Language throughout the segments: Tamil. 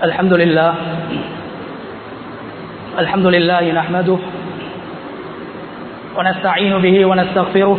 الحمد لله الحمد لله نحمده ونستعين به ونستغفره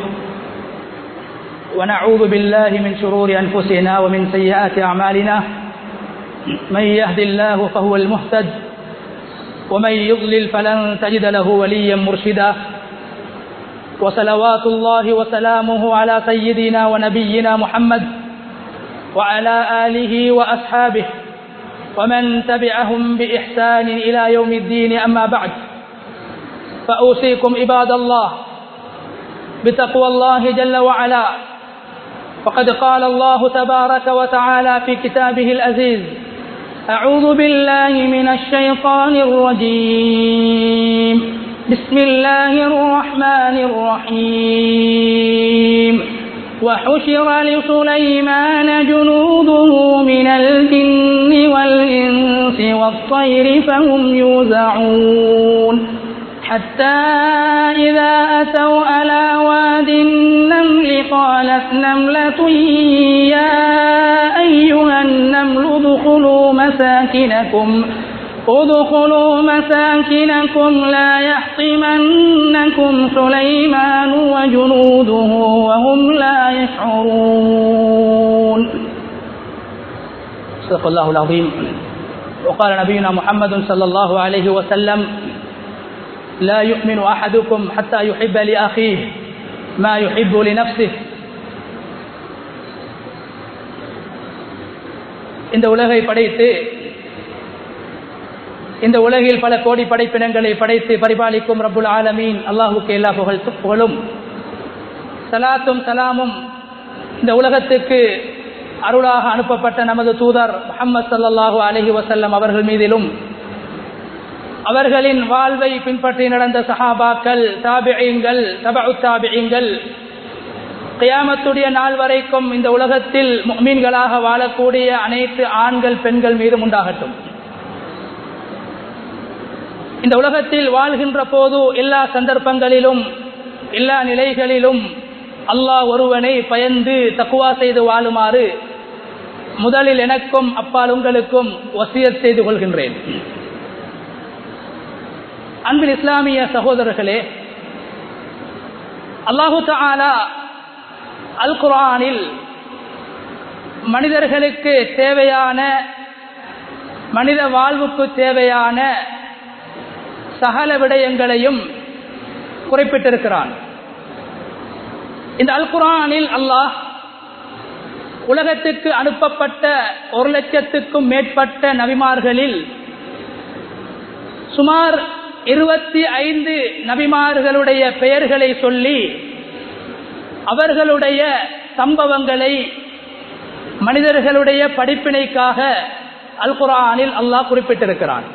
ونعوذ بالله من شرور أنفسنا ومن سيئات أعمالنا من يهد الله فهو المهتد ومن يضلل فلن تجد له وليا مرشدا وصلوات الله وسلامه على سيدنا ونبينا محمد وعلى آله وأصحابه ومن تبعهم بإحسان إلى يوم الدين أما بعد فأوصيكم عباد الله بتقوى الله جل وعلا فقد قال الله تبارك وتعالى في كتابه العزيز أعوذ بالله من الشيطان الرجيم بسم الله الرحمن الرحيم وحشر لسليمان جنوده من الجن والإنس والطير فهم يوزعون حتى إذا أتوا على واد النمل قالت نملة يا أيها النمل ادخلوا مساكنكم ادخلوا مساكنكم لا يحطمنكم سليمان وجنوده وهم لا يشعرون صدق الله العظيم وقال نبينا محمد صلى الله عليه وسلم لا يؤمن أحدكم حتى يحب لأخيه ما يحب لنفسه இந்த உலகை படைத்து இந்த உலகில் பல கோடி படைப்பினங்களை படைத்து பரிபாலிக்கும் ரபுல் ஆலமீன் அல்லாஹுக்கு எல்லா புகழ் புகழும் சலாத்தும் சலாமும் இந்த உலகத்துக்கு அருளாக அனுப்பப்பட்ட நமது தூதர் முகமது சல்லாஹூ அலஹி வசல்லம் அவர்கள் மீதிலும் அவர்களின் வாழ்வை பின்பற்றி நடந்த சஹாபாக்கள் தாபியங்கள் தபு தாபியங்கள் கியாமத்துடைய நாள் வரைக்கும் இந்த உலகத்தில் மீன்களாக வாழக்கூடிய அனைத்து ஆண்கள் பெண்கள் மீதும் உண்டாகட்டும் இந்த உலகத்தில் வாழ்கின்ற போது எல்லா சந்தர்ப்பங்களிலும் எல்லா நிலைகளிலும் அல்லாஹ் ஒருவனை பயந்து தக்குவா செய்து வாழுமாறு முதலில் எனக்கும் அப்பால் உங்களுக்கும் வசியத் செய்து கொள்கின்றேன் அன்பில் இஸ்லாமிய சகோதரர்களே அல்லாஹு தாலா அல் குரானில் மனிதர்களுக்கு தேவையான மனித வாழ்வுக்கு தேவையான சகல விடயங்களையும் குறிப்பிட்டிருக்கிறான் இந்த அல் குரானில் அல்லாஹ் உலகத்துக்கு அனுப்பப்பட்ட ஒரு லட்சத்துக்கும் மேற்பட்ட நபிமார்களில் சுமார் இருபத்தி ஐந்து நபிமார்களுடைய பெயர்களை சொல்லி அவர்களுடைய சம்பவங்களை மனிதர்களுடைய படிப்பினைக்காக அல் குரானில் அல்லாஹ் குறிப்பிட்டிருக்கிறான்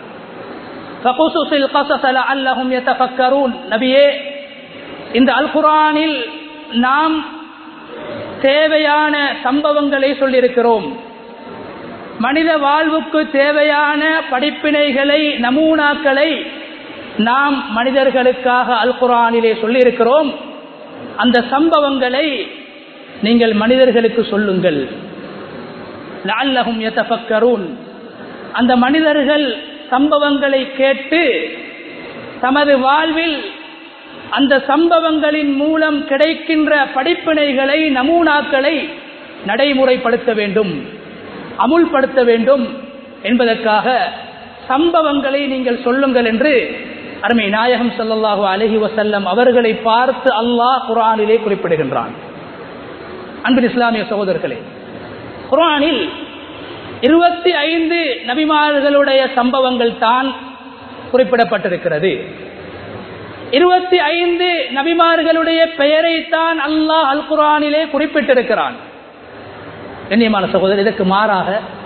நபியே இந்த அல் குரானில் நாம் தேவையான சம்பவங்களை சொல்லியிருக்கிறோம் மனித வாழ்வுக்கு தேவையான படிப்பினைகளை நமூனாக்களை நாம் மனிதர்களுக்காக அல் குரானிலே சொல்லியிருக்கிறோம் அந்த சம்பவங்களை நீங்கள் மனிதர்களுக்கு சொல்லுங்கள் லால்லகும் எத்தபக்கரூன் அந்த மனிதர்கள் சம்பவங்களை கேட்டு தமது வாழ்வில் அந்த சம்பவங்களின் மூலம் கிடைக்கின்ற படிப்பினைகளை நமூனாக்களை நடைமுறைப்படுத்த வேண்டும் அமுல்படுத்த வேண்டும் என்பதற்காக சம்பவங்களை நீங்கள் சொல்லுங்கள் என்று அருமை நாயகம் சல்லாஹூ அலஹி வசல்லம் அவர்களை பார்த்து அல்லாஹ் குரானிலே குறிப்பிடுகின்றான் அன்பின் இஸ்லாமிய சகோதரர்களே குரானில் இருபத்தி ஐந்து நபிமார்களுடைய சம்பவங்கள் தான் குறிப்பிடப்பட்டிருக்கிறது இருபத்தி ஐந்து நபிமார்களுடைய பெயரைத்தான் அல்லாஹ் அல் குரானிலே குறிப்பிட்டிருக்கிறான் கண்ணியமான சகோதரர் இதற்கு மாறாக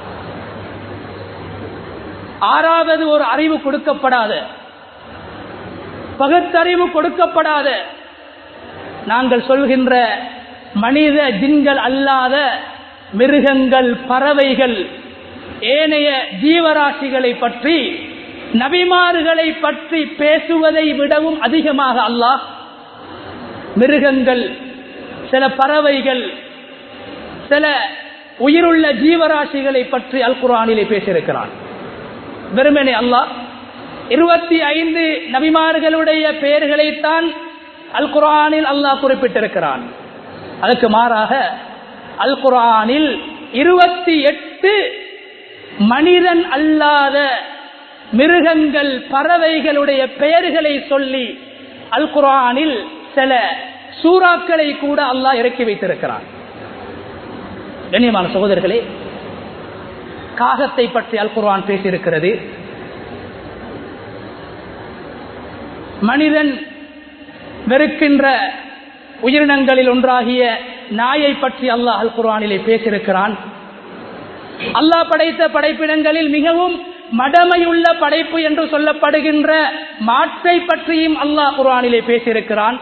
ஆறாவது ஒரு அறிவு கொடுக்கப்படாத பகுத்தறிவு கொடுக்கப்படாத நாங்கள் சொல்கின்ற மனித ஜின்கள் அல்லாத மிருகங்கள் பறவைகள் ஏனைய ஜீவராசிகளை பற்றி நபிமார்களை பற்றி பேசுவதை விடவும் அதிகமாக அல்லாஹ் மிருகங்கள் சில பறவைகள் சில உயிருள்ள ஜீவராசிகளை பற்றி அல் குரானிலே பேசியிருக்கிறான் வெறுமனே அல்லாஹ் இருபத்தி ஐந்து நபிமார்களுடைய பெயர்களைத்தான் அல் குரானில் அல்லாஹ் குறிப்பிட்டிருக்கிறான் அதுக்கு மாறாக அல் குரானில் இருபத்தி எட்டு மனிதன் அல்லாத மிருகங்கள் பறவைகளுடைய பெயர்களை சொல்லி அல் குரானில் சில சூறாக்களை கூட அல்லாஹ் இறக்கி வைத்திருக்கிறான் கண்ணியமான சகோதரர்களே காகத்தை பற்றி அல் குர்ஆன் பேசியிருக்கிறது மனிதன் வெறுக்கின்ற உயிரினங்களில் ஒன்றாகிய நாயை பற்றி அல்லாஹ் அல் குர்ஆனிலே பேசியிருக்கிறான் அல்லாஹ் படைத்த படைப்பினங்களில் மிகவும் மடமையுள்ள படைப்பு என்று சொல்லப்படுகின்ற மாற்றை பற்றியும் அல்லாஹ் குர்ஆனிலே பேசியிருக்கிறான்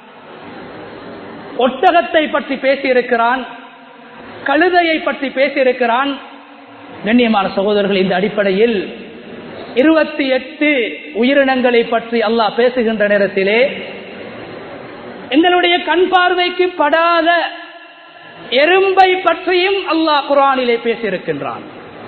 ஒட்டகத்தை பற்றி பேசியிருக்கிறான் கழுதையை பற்றி பேசியிருக்கிறான் கண்ணியமான சகோதரர்கள் இந்த அடிப்படையில் இருபத்தி எட்டு உயிரினங்களை பற்றி அல்லாஹ் பேசுகின்ற நேரத்திலே எங்களுடைய கண் பார்வைக்கு படாத எறும்பை பற்றியும் அல்லாஹ் குரானிலே பேசியிருக்கின்றான்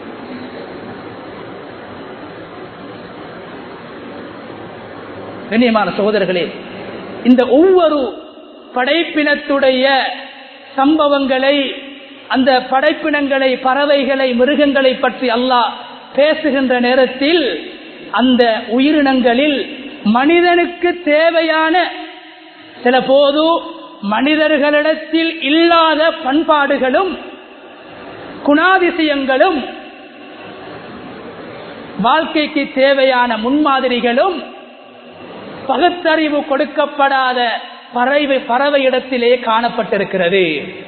கண்ணியமான சகோதரர்களே இந்த ஒவ்வொரு படைப்பினத்துடைய சம்பவங்களை அந்த படைப்பினங்களை பறவைகளை மிருகங்களை பற்றி அல்லாஹ் பேசுகின்ற நேரத்தில் அந்த உயிரினங்களில் மனிதனுக்கு தேவையான சில போது மனிதர்களிடத்தில் இல்லாத பண்பாடுகளும் குணாதிசயங்களும் வாழ்க்கைக்கு தேவையான முன்மாதிரிகளும் பகுத்தறிவு கொடுக்கப்படாத பறவை பறவை இடத்திலே காணப்பட்டிருக்கிறது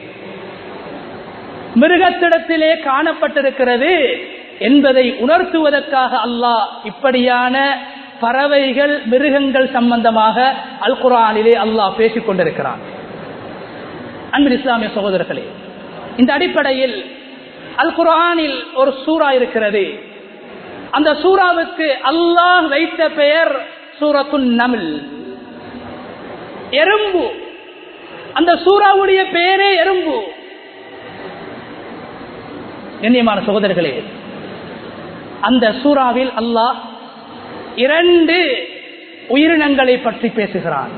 மிருகத்திடத்திலே காணப்பட்டிருக்கிறது என்பதை உணர்த்துவதற்காக அல்லாஹ் இப்படியான பறவைகள் மிருகங்கள் சம்பந்தமாக அல் குரானிலே அல்லாஹ் பேசிக் கொண்டிருக்கிறான் அன்பின் இஸ்லாமிய சகோதரர்களே இந்த அடிப்படையில் அல் குரானில் ஒரு சூறா இருக்கிறது அந்த சூறாவுக்கு அல்லாஹ் வைத்த பெயர் சூரத்து நமில் எறும்பு அந்த சூறாவுடைய பெயரே எறும்பு கண்ணியமான சகோதரர்களே அந்த சூறாவில் அல்லாஹ் இரண்டு உயிரினங்களை பற்றி பேசுகிறான்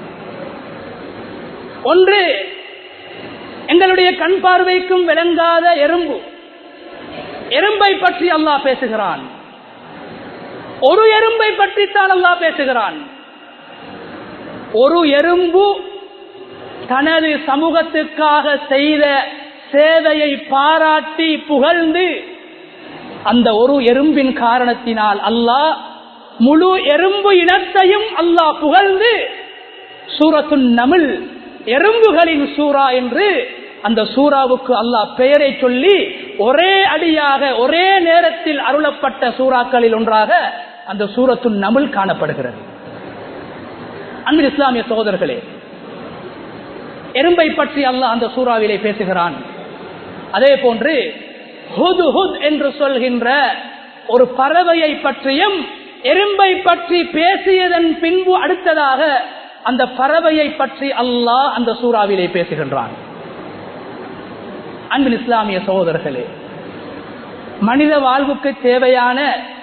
ஒன்று எங்களுடைய கண் பார்வைக்கும் விளங்காத எறும்பு எறும்பை பற்றி அல்லாஹ் பேசுகிறான் ஒரு எறும்பை பற்றித்தான் அல்லாஹ் பேசுகிறான் ஒரு எறும்பு தனது சமூகத்துக்காக செய்த சேவையை பாராட்டி புகழ்ந்து அந்த ஒரு எறும்பின் காரணத்தினால் அல்லாஹ் முழு எறும்பு இனத்தையும் அல்லாஹ் புகழ்ந்து சூரத்து நமிழ் எறும்புகளின் சூறா என்று அந்த சூறாவுக்கு அல்லாஹ் பெயரை சொல்லி ஒரே அடியாக ஒரே நேரத்தில் அருளப்பட்ட சூறாக்களில் ஒன்றாக அந்த சூரத்து நமிழ் காணப்படுகிறது அன்பின் இஸ்லாமிய சகோதரர்களே எறும்பை பற்றி அல்லாஹ் அந்த சூறாவிலே பேசுகிறான் அதே போன்று ஹுது ஹுத் என்று சொல்கின்ற ஒரு பறவையை பற்றியும் எறும்பை பற்றி பேசியதன் பின்பு அடுத்ததாக அந்த பறவையை பற்றி அல்லாஹ் அந்த சூறாவிலே பேசுகின்றான் அன்பின் இஸ்லாமிய சகோதரர்களே மனித வாழ்வுக்கு தேவையான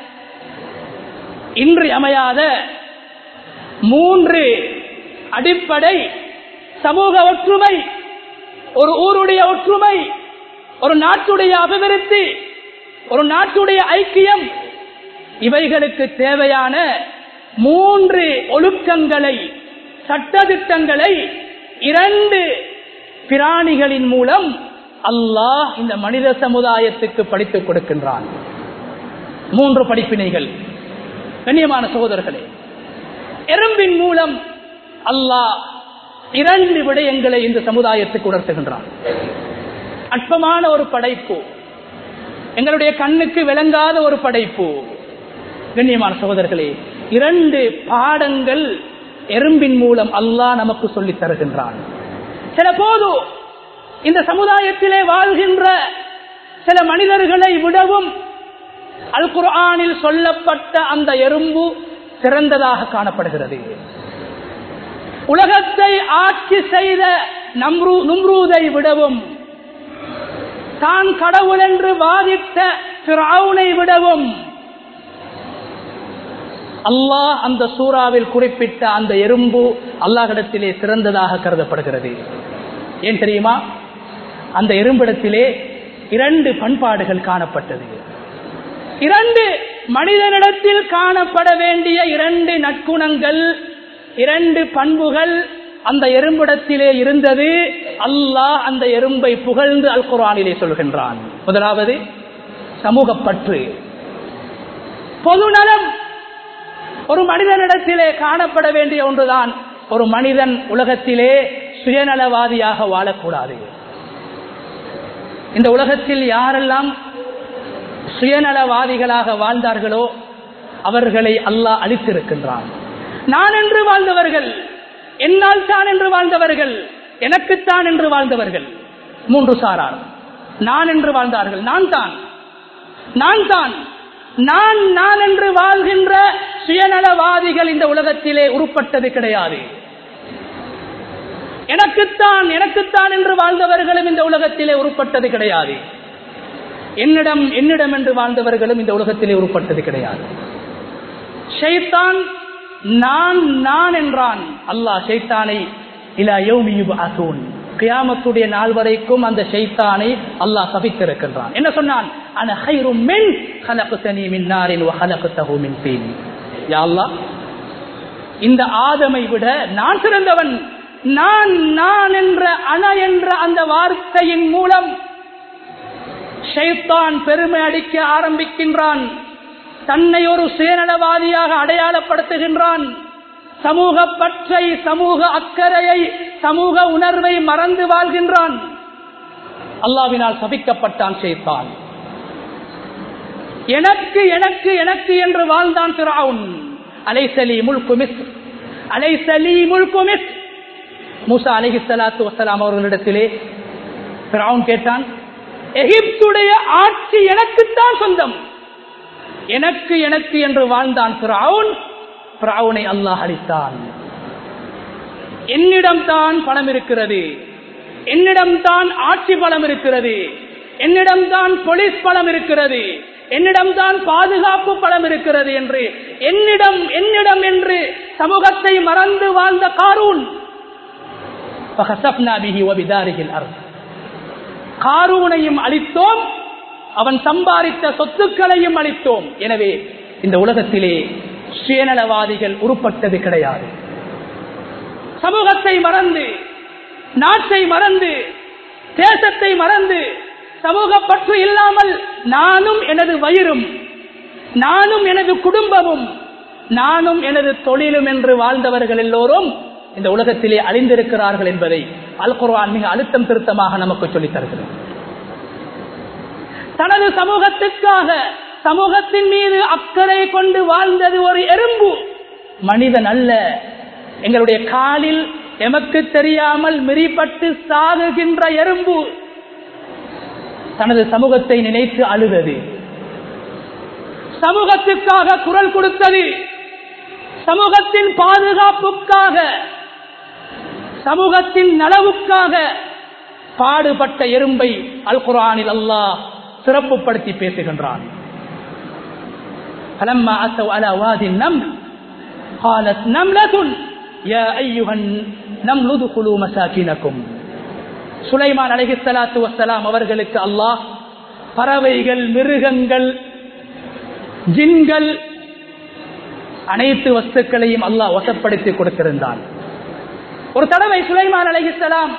இன்றி அமையாத மூன்று அடிப்படை சமூக ஒற்றுமை ஒரு ஊருடைய ஒற்றுமை ஒரு நாட்டுடைய அபிவிருத்தி ஒரு நாட்டுடைய ஐக்கியம் இவைகளுக்கு தேவையான மூன்று ஒழுக்கங்களை சட்டதிட்டங்களை இரண்டு பிராணிகளின் மூலம் அல்லாஹ் இந்த மனித சமுதாயத்துக்கு படித்துக் கொடுக்கின்றான் மூன்று படிப்பினைகள் கண்ணியமான சகோதரர்களே எறும்பின் மூலம் அல்லாஹ் இரண்டு விடயங்களை இந்த சமுதாயத்துக்கு உணர்த்துகின்றான் அற்பமான ஒரு படைப்பு எங்களுடைய கண்ணுக்கு விளங்காத ஒரு படைப்பு கண்ணியமான சகோதரர்களே இரண்டு பாடங்கள் எறும்பின் மூலம் அல்லாஹ் நமக்கு சொல்லித் தருகின்றான் சில போது இந்த சமுதாயத்திலே வாழ்கின்ற சில மனிதர்களை விடவும் அல் குர்ஆனில் சொல்லப்பட்ட அந்த எறும்பு சிறந்ததாக காணப்படுகிறது உலகத்தை ஆட்சி செய்த நம்ரூ நும்ரூதை விடவும் தான் கடவுள் என்று வாதிட்ட பிராவுனை விடவும் அல்லாஹ் அந்த சூறாவில் குறிப்பிட்ட அந்த எறும்பு அல்லாஹிடத்திலே சிறந்ததாக கருதப்படுகிறது ஏன் தெரியுமா அந்த எறும்பிடத்திலே இரண்டு பண்பாடுகள் காணப்பட்டது இரண்டு மனிதனிடத்தில் காணப்பட வேண்டிய இரண்டு நற்குணங்கள் இரண்டு பண்புகள் அந்த எறும்பிடத்திலே இருந்தது அல்லாஹ் அந்த எறும்பை புகழ்ந்து அல் குரானிலே சொல்கின்றான் முதலாவது சமூக பற்று பொதுநலம் ஒரு மனிதனிடத்திலே காணப்பட வேண்டிய ஒன்றுதான் ஒரு மனிதன் உலகத்திலே சுயநலவாதியாக வாழக்கூடாது இந்த உலகத்தில் யாரெல்லாம் சுயநலவாதிகளாக வாழ்ந்தார்களோ அவர்களை அல்லாஹ் அழித்திருக்கின்றான் நான் என்று வாழ்ந்தவர்கள் என்னால் தான் என்று வாழ்ந்தவர்கள் எனக்குத்தான் என்று வாழ்ந்தவர்கள் மூன்று சாரார் நான் என்று வாழ்ந்தார்கள் நான் தான் நான் தான் நான் நான் என்று வாழ்கின்ற சுயநலவாதிகள் இந்த உலகத்திலே உருப்பட்டது கிடையாது எனக்குத்தான் எனக்குத்தான் என்று வாழ்ந்தவர்களும் இந்த உலகத்திலே உருப்பட்டது கிடையாது என்னிடம் என்னிடம் என்று வாழ்ந்தவர்களும் இந்த உலகத்திலே உருப்பட்டது கிடையாது ஷைத்தான் நான் நான் என்றான் அல்லாஹ் ஷைத்தானை இலா யௌமியுப் அசூன் கியாமத்துடைய நாள் வரைக்கும் அந்த ஷைத்தானை அல்லாஹ் சபித்திருக்கின்றான் என்ன சொன்னான் அன ஹைரும் மின் ஹலகுத்தனி மின் நாரின் ஹலகுத்தஹு மின் தீன் யா அல்லாஹ் இந்த ஆதமை விட நான் சிறந்தவன் நான் நான் என்ற அண என்ற அந்த வார்த்தையின் மூலம் ஷைத்தான் பெருமை அடிக்க ஆரம்பிக்கின்றான் தன்னை ஒரு சுயநலவாதியாக அடையாளப்படுத்துகின்றான் சமூக பற்றை சமூக அக்கறையை சமூக உணர்வை மறந்து வாழ்கின்றான் அல்லாவினால் சபிக்கப்பட்டான் ஷைத்தான் எனக்கு எனக்கு எனக்கு என்று வாழ்ந்தான் திராவுன் அலைசலி முல்குமிஸ் அலைசலி முல்குமிஸ் மூசா அலஹி சலாத்து வசலாம் அவர்களிடத்திலே பிராவுன் கேட்டான் எகிப்துடைய ஆட்சி எனக்குத்தான் சொந்தம் எனக்கு எனக்கு என்று வாழ்ந்தான் பிராவுன் பிராவுனை அல்லாஹ் அளித்தான் என்னிடம் தான் பணம் இருக்கிறது என்னிடம் தான் ஆட்சி பலம் இருக்கிறது என்னிடம் தான் போலீஸ் பலம் இருக்கிறது என்னிடம் தான் பாதுகாப்பு பலம் இருக்கிறது என்று என்னிடம் என்னிடம் என்று சமூகத்தை மறந்து வாழ்ந்த காரூன் காரூனையும் அளித்தோம் அவன் சம்பாதித்த சொத்துக்களையும் அளித்தோம் எனவே இந்த உலகத்திலே சுயநலவாதிகள் உருப்பட்டது கிடையாது சமூகத்தை மறந்து நாட்டை மறந்து தேசத்தை மறந்து சமூக பற்று இல்லாமல் நானும் எனது வயிறும் நானும் எனது குடும்பமும் நானும் எனது தொழிலும் என்று வாழ்ந்தவர்கள் எல்லோரும் இந்த உலகத்திலே அழிந்திருக்கிறார்கள் என்பதை அல் குர்ஆன் மிக அழுத்தம் திருத்தமாக நமக்கு சொல்லித் தருகிறது தனது சமூகத்திற்காக சமூகத்தின் மீது அக்கறை கொண்டு வாழ்ந்தது ஒரு எறும்பு மனிதன் அல்ல எங்களுடைய காலில் எமக்கு தெரியாமல் மிரிப்பட்டு சாகுகின்ற எறும்பு தனது சமூகத்தை நினைத்து அழுதது சமூகத்துக்காக குரல் கொடுத்தது சமூகத்தின் பாதுகாப்புக்காக சமூகத்தின் நலவுக்காக பாடுபட்ட எறும்பை அல் குரானில் அல்லாஹ் சிறப்புப்படுத்தி பேசுகின்றான் فلما أتوا على واد النمل قالت نملة يا أيها النمل ادخلوا مساكنكم சுலைமான் அலைஹிஸ்ஸலாத்து வஸ்ஸலாம் அவர்களுக்கு அல்லாஹ் பறவைகள் மிருகங்கள் ஜின்கள் அனைத்து வஸ்துக்களையும் அல்லாஹ் வசப்படுத்தி கொடுத்திருந்தான் ஒரு தடவை சுலைமான் அலைஹிஸ்ஸலாம்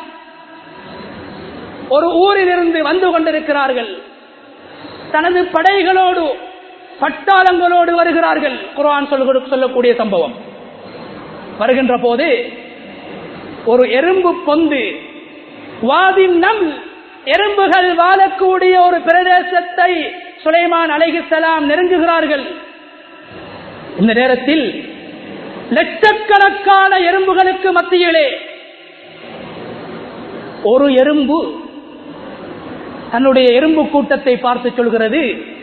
ஒரு ஊரிலிருந்து வந்து கொண்டிருக்கிறார்கள் தனது படைகளோடு பட்டாளங்களோடு வருகிறார்கள் குர்ஆன் சொல்ல சொல்லக்கூடிய சம்பவம் வருகின்ற போது ஒரு எறும்பு பொந்து வாதின் நம் எறும்புகள் வாழக்கூடிய ஒரு பிரதேசத்தை சுலைமான் அலைஹிஸ்ஸலாம் நெருங்குகிறார்கள் இந்த நேரத்தில் லட்சக்கணக்கான எறும்புகளுக்கு மத்தியிலே ஒரு எறும்பு தன்னுடைய எறும்பு கூட்டத்தை பார்த்து சொல்கிறது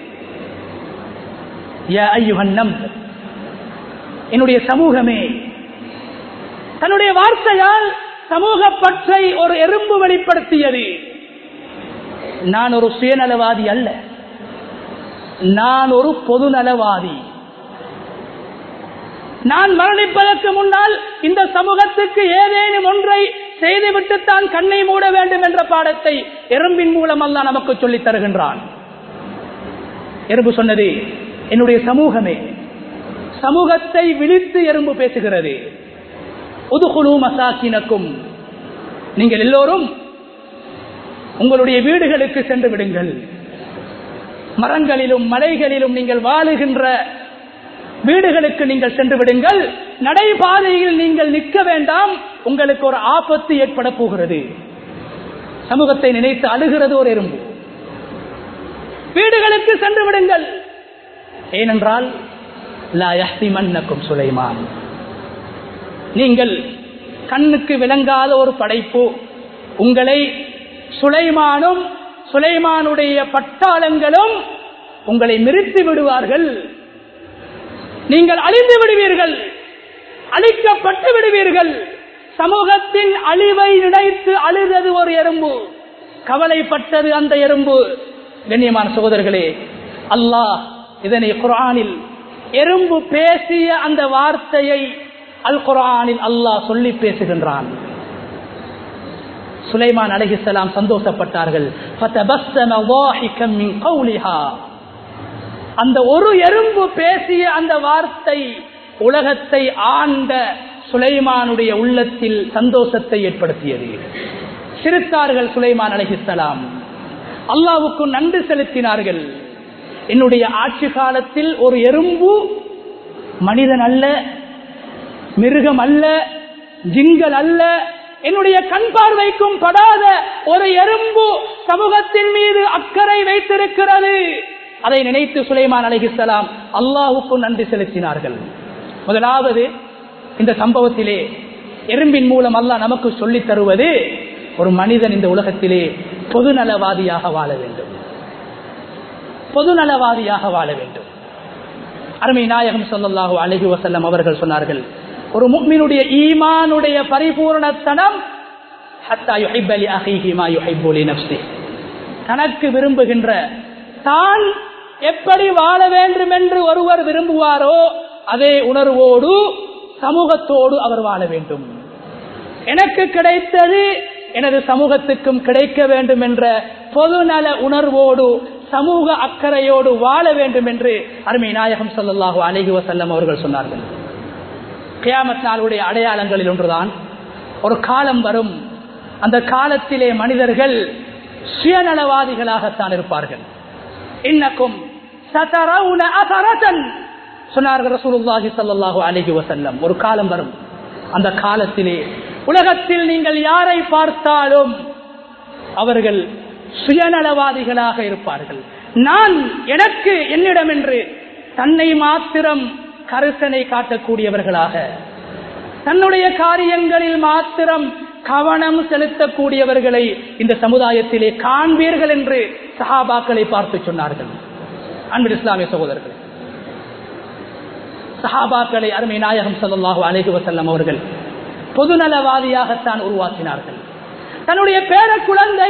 யா ஐயுகன்னம் என்னுடைய சமூகமே தன்னுடைய வார்த்தையால் சமூக பற்றை ஒரு எறும்பு வெளிப்படுத்தியது நான் ஒரு சுயநலவாதி அல்ல நான் ஒரு பொதுநலவாதி நான் மரணிப்பதற்கு முன்னால் இந்த சமூகத்துக்கு ஏதேனும் ஒன்றை செய்துவிட்டுத்தான் கண்ணை மூட வேண்டும் என்ற பாடத்தை எறும்பின் மூலம் அல்ல நமக்கு சொல்லித் தருகின்றான் எறும்பு சொன்னது என்னுடைய சமூகமே சமூகத்தை விழித்து எறும்பு பேசுகிறது உதுகுழு மசாக்கினக்கும் நீங்கள் எல்லோரும் உங்களுடைய வீடுகளுக்கு சென்று விடுங்கள் மரங்களிலும் மலைகளிலும் நீங்கள் வாழுகின்ற வீடுகளுக்கு நீங்கள் சென்று விடுங்கள் நடைபாதையில் நீங்கள் நிற்க வேண்டாம் உங்களுக்கு ஒரு ஆபத்து ஏற்பட போகிறது சமூகத்தை நினைத்து அழுகிறது ஒரு எறும்பு வீடுகளுக்கு சென்று விடுங்கள் ஏனென்றால் லா யஹ்திமன்னக்கும் சுலைமான் நீங்கள் கண்ணுக்கு விளங்காத ஒரு படைப்பு உங்களை சுலைமானும் சுலைமானுடைய பட்டாளங்களும் உங்களை மிரித்து விடுவார்கள் நீங்கள் அழிந்து விடுவீர்கள் அழிக்கப்பட்டு விடுவீர்கள் சமூகத்தின் அழிவை நினைத்து அழுதது ஒரு எறும்பு கவலைப்பட்டது அந்த எறும்பு கண்ணியமான சகோதரர்களே அல்லாஹ் இதனை குரானில் எறும்பு பேசிய அந்த வார்த்தையை அல் குரானில் அல்லாஹ் சொல்லி பேசுகின்றான் சுலைமான் அலஹிசலாம் சந்தோஷப்பட்டார்கள் அந்த ஒரு எறும்பு பேசிய அந்த வார்த்தை உலகத்தை ஆண்ட சுலைமானுடைய உள்ளத்தில் சந்தோஷத்தை ஏற்படுத்தியது சிரித்தார்கள் சுலைமான் அலஹிசலாம் அல்லாவுக்கு நன்றி செலுத்தினார்கள் என்னுடைய ஆட்சி காலத்தில் ஒரு எறும்பு மனிதன் அல்ல மிருகம் அல்ல ஜிங்கல் அல்ல என்னுடைய கண் பார்வைக்கும் படாத ஒரு எறும்பு சமூகத்தின் மீது அக்கறை வைத்திருக்கிறது அதை நினைத்து சுலைமான் அலஹிசலாம் அல்லாஹுக்கு நன்றி செலுத்தினார்கள் முதலாவது இந்த சம்பவத்திலே எறும்பின் மூலம் அல்லாஹ் நமக்கு சொல்லித் தருவது ஒரு மனிதன் இந்த உலகத்திலே பொதுநலவாதியாக வாழ வேண்டும் பொதுநலவாதியாக வாழ வேண்டும் அருமை நாயகம் சொல்லல்லாஹு அழகி வசல்லம் அவர்கள் சொன்னார்கள் ஒரு முக்மினுடைய ஈமானுடைய பரிபூர்ணத்தனம் தனக்கு விரும்புகின்ற தான் எப்படி வாழ வேண்டும் என்று ஒருவர் விரும்புவாரோ அதே உணர்வோடு சமூகத்தோடு அவர் வாழ வேண்டும் எனக்கு கிடைத்தது எனது சமூகத்துக்கும் கிடைக்க வேண்டும் என்ற பொதுநல உணர்வோடு சமூக அக்கறையோடு வாழ வேண்டும் என்று அருமை நாயகம் சொல்லல்லாஹு அலஹி வசல்லம் அவர்கள் சொன்னார்கள் கியாமத் நாளுடைய அடையாளங்களில் ஒன்றுதான் ஒரு காலம் வரும் அந்த காலத்திலே மனிதர்கள் சுயநலவாதிகளாகத்தான் இருப்பார்கள் இன்னக்கும் சொன்னார்கள் ரசூலுல்லாஹி ஸல்லல்லாஹு அலைஹி வஸல்லம் ஒரு காலம் வரும் அந்த காலத்திலே உலகத்தில் நீங்கள் யாரை பார்த்தாலும் அவர்கள் சுயநலவாதிகளாக இருப்பார்கள் நான் எனக்கு என்னிடம் என்று தன்னை மாத்திரம் கருத்தனை காட்டக்கூடியவர்களாக தன்னுடைய காரியங்களில் மாத்திரம் கவனம் செலுத்தக்கூடியவர்களை இந்த சமுதாயத்திலே காண்பீர்கள் என்று சஹாபாக்களை பார்த்து சொன்னார்கள் அன்பில் இஸ்லாமிய சகோதரர்களே சஹாபாக்களை அருமை நாயகம் சல்லாஹு அலைஹி வசல்லம் அவர்கள் பொதுநலவாதியாகத்தான் உருவாக்கினார்கள் தன்னுடைய பேர குழந்தை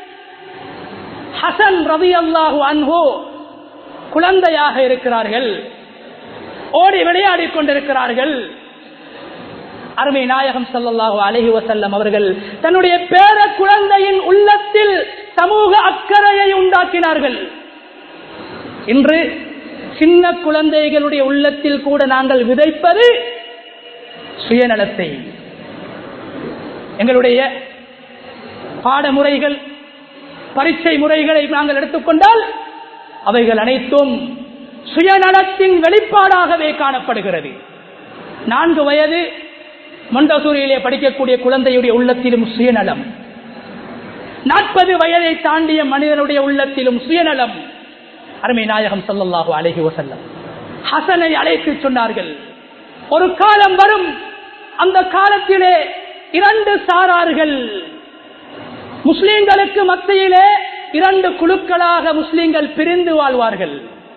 ஹசன் ரவி அல்லாஹு அன்ஹோ குழந்தையாக இருக்கிறார்கள் ஓடி விளையாடி கொண்டிருக்கிறார்கள் அருமை நாயகம் சல்லாஹு அலஹி வசல்லம் அவர்கள் தன்னுடைய பேர குழந்தையின் உள்ளத்தில் சமூக அக்கறையை உண்டாக்கினார்கள் இன்று சின்ன குழந்தைகளுடைய உள்ளத்தில் கூட நாங்கள் விதைப்பது சுயநலத்தை எங்களுடைய பாடமுறைகள் பரீட்சை முறைகளை நாங்கள் எடுத்துக்கொண்டால் அவைகள் அனைத்தும் சுயநலத்தின் வெளிப்பாடாகவே காணப்படுகிறது நான்கு வயது மொண்டசூரியிலே படிக்கக்கூடிய குழந்தையுடைய உள்ளத்திலும் சுயநலம் நாற்பது வயதை தாண்டிய மனிதனுடைய உள்ளத்திலும் சுயநலம் அருமை நாயகம் சொல்லல்லாஹு அழகி வசல்லம் ஹசனை அழைத்து சொன்னார்கள் ஒரு காலம் வரும் அந்த காலத்திலே இரண்டு சாரார்கள் முஸ்லிம்களுக்கு மத்தியிலே இரண்டு குழுக்களாக முஸ்லிம்கள் பிரிந்து வாழ்வார்கள்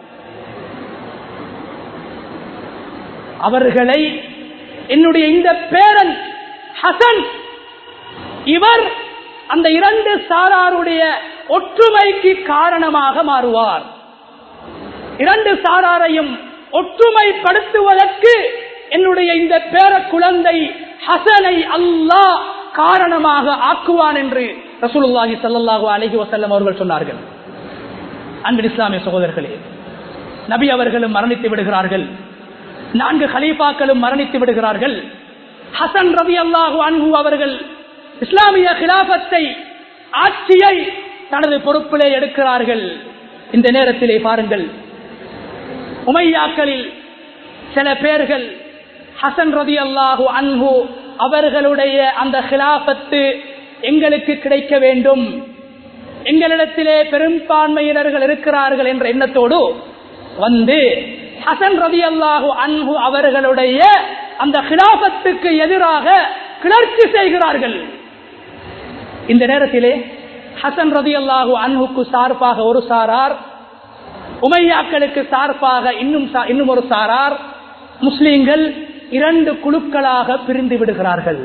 அவர்களை என்னுடைய இந்த பேரன் ஹசன் இவர் அந்த இரண்டு சாராருடைய ஒற்றுமைக்கு காரணமாக மாறுவார் இரண்டு சாராரையும் ஒற்றுமைப்படுத்துவதற்கு என்னுடைய இந்த பேர குழந்தை ஹசனை அல்லாஹ் காரணமாக ஆக்குவான் என்று ரசூலுல்லாஹி ஸல்லல்லாஹு அலைஹி வஸல்லம் அவர்கள் சொன்னார்கள் அன்பின் இஸ்லாமிய சகோதரர்களே நபி அவர்களும் மரணித்து விடுகிறார்கள் நான்கு கலீஃபாக்களும் மரணித்து விடுகிறார்கள் ஹசன் ரவி அல்லாஹு அன்ஹு அவர்கள் இஸ்லாமிய கிலாபத்தை ஆட்சியை தனது பொறுப்பிலே எடுக்கிறார்கள் இந்த நேரத்திலே பாருங்கள் உமையாக்களில் சில பேர்கள் ஹசன் ரதி அல்லாஹு அன்ஹு அவர்களுடைய அந்த ஹிலாபத்து எங்களுக்கு கிடைக்க வேண்டும் எங்களிடத்திலே பெரும்பான்மையினர்கள் இருக்கிறார்கள் என்ற எண்ணத்தோடு வந்து ஹசன் ரதி அல்லாஹு அன்ஹு அவர்களுடைய அந்த ஹிலாபத்துக்கு எதிராக கிளர்ச்சி செய்கிறார்கள் இந்த நேரத்திலே ஹசன் ரதி அல்லாஹு அன்ஹுக்கு சார்பாக ஒரு சாரார் உமையாக்களுக்கு சார்பாக இன்னும் சா- இன்னும் ஒரு சாரார் முஸ்லிம்கள் இரண்டு குழுக்களாக பிரிந்து விடுகிறார்கள்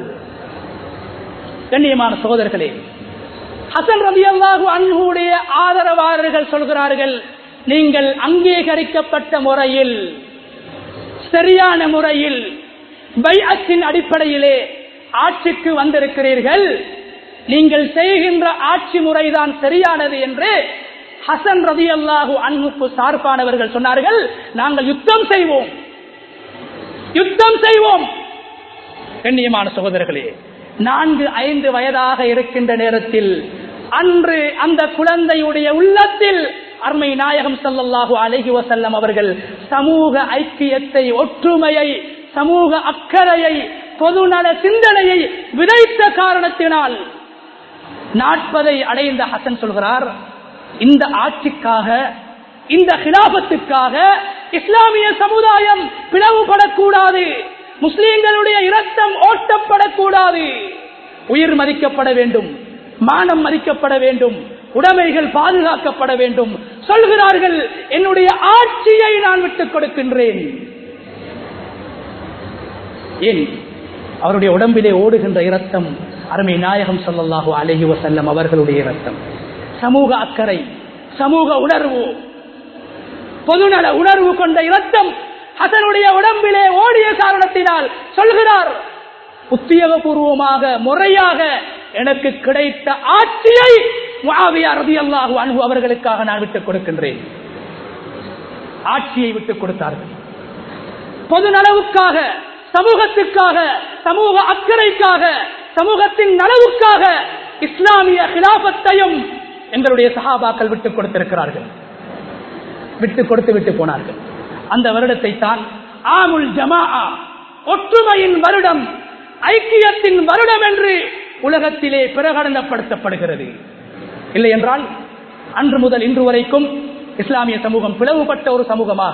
கண்ணியமான சகோதரர்களே ஹசன் ரவி அல்லாஹு அன்ஹுடைய ஆதரவாளர்கள் சொல்கிறார்கள் நீங்கள் அங்கீகரிக்கப்பட்ட முறையில் சரியான முறையில் பைஅத்தின் அடிப்படையிலே ஆட்சிக்கு வந்திருக்கிறீர்கள் நீங்கள் செய்கின்ற ஆட்சி முறைதான் சரியானது என்று ஹசன் ரதி அல்லாஹு அன்ஹுக்கு சார்பானவர்கள் சொன்னார்கள் நாங்கள் யுத்தம் செய்வோம் யுத்தம் செய்வோம் கண்ணியமான சகோதரர்களே நான்கு ஐந்து வயதாக இருக்கின்ற நேரத்தில் அன்று அந்த குழந்தையுடைய உள்ளத்தில் அருமை நாயகம் ஸல்லல்லாஹு அலைஹி வஸல்லம் அவர்கள் சமூக ஐக்கியத்தை ஒற்றுமையை சமூக அக்கறையை பொதுநல சிந்தனையை விதைத்த காரணத்தினால் நாட்பதை அடைந்த ஹசன் சொல்கிறார் இந்த ஆட்சிக்காக இந்த கிலாபத்துக்காக இஸ்லாமிய சமுதாயம் பிளவுபடக்கூடாது முஸ்லிம்களுடைய இரத்தம் ஓட்டப்படக்கூடாது உயிர் மதிக்கப்பட வேண்டும் மானம் மதிக்கப்பட வேண்டும் உடைமைகள் பாதுகாக்கப்பட வேண்டும் சொல்கிறார்கள் என்னுடைய ஆட்சியை நான் விட்டுக் கொடுக்கின்றேன் ஏன் அவருடைய உடம்பிலே ஓடுகின்ற இரத்தம் அருமை நாயகம் ஸல்லல்லாஹு அலைஹி வஸல்லம் அவர்களுடைய இரத்தம் சமூக அக்கறை சமூக உணர்வு பொதுநல உணர்வு கொண்ட இரத்தம் ஹசனுடைய உடம்பிலே ஓடிய காரணத்தினால் சொல்கிறார் உத்தியோகபூர்வமாக முறையாக எனக்கு கிடைத்த ஆட்சியை முஆவியா ரலியல்லாஹு அன்ஹு அவர்களுக்காக நான் விட்டுக் கொடுக்கின்றேன் ஆட்சியை விட்டுக் கொடுத்தார்கள் பொது நலவுக்காக சமூகத்துக்காக சமூக அக்கறைக்காக சமூகத்தின் நலவுக்காக இஸ்லாமிய கிலாபத்தையும் எங்களுடைய சஹாபாக்கள் விட்டுக் கொடுத்திருக்கிறார்கள் விட்டு கொடுத்து விட்டு போனார்கள் அந்த வருடத்தை தான் ஆமுல் ஜமா ஒற்றுமையின் வருடம் ஐக்கியத்தின் வருடம் என்று உலகத்திலே பிரகடனப்படுத்தப்படுகிறது இல்லை என்றால் அன்று முதல் இன்று வரைக்கும் இஸ்லாமிய சமூகம் பிளவுபட்ட ஒரு சமூகமாக